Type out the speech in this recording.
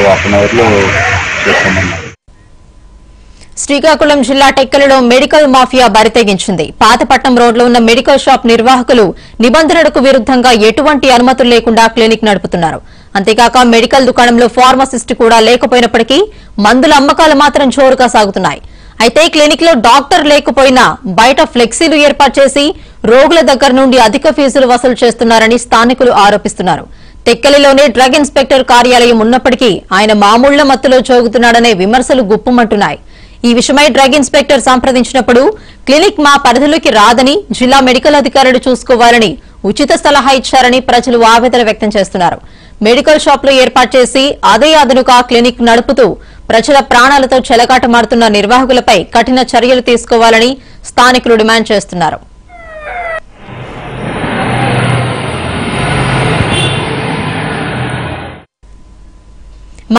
half an అవర్లో చేస్తామన్నారు శ్రీకాకుళం జిల్లా టెక్కలలో మెడికల్ మాఫియా బరితెగించింది పాతపట్నం రోడ్లో ఉన్న మెడికల్ షాప్ నిర్వాహకులు నిబంధనలకు విరుద్దంగా ఎటువంటి అనుమతులు లేకుండా క్లినిక్ నడుపుతున్నారు అంతేకాక మెడికల్ దుకాణంలో ఫార్మసిస్ట్ కూడా లేకపోయినప్పటికీ మందుల అమ్మకాలు మాత్రం జోరుగా సాగుతున్నాయి అయితే క్లినిక్ లో డాక్టర్ లేకపోయినా బయట ఫ్లెక్సీలు ఏర్పాటు చేసి రోగుల దగ్గర నుండి అధిక ఫీజులు వసూలు చేస్తున్నారని స్థానికులు ఆరోపిస్తున్నారు టెక్కలిలోనే డ్రగ్ ఇన్స్పెక్టర్ కార్యాలయం ఉన్నప్పటికీ ఆయన మామూళ్ల మత్తులో జోగుతున్నాడనే విమర్శలు గుప్పుమంటున్నాయి ఈ విషయమై డ్రగ్ ఇన్స్పెక్టర్ సంప్రదించినప్పుడు క్లినిక్ మా పరిధిలోకి రాదని జిల్లా మెడికల్ అధికారులు చూసుకోవాలని ఉచిత సలహా ఇచ్చారని ప్రజలు ఆవేదన వ్యక్తం చేస్తున్నారు మెడికల్ షాప్ లో ఏర్పాటు చేసి అదే అదనుగా క్లినిక్ నడుపుతూ ప్రజల ప్రాణాలతో చెలగాటమాడుతున్న నిర్వాహకులపై కఠిన చర్యలు తీసుకోవాలని స్థానికులు డిమాండ్ చేస్తున్నారు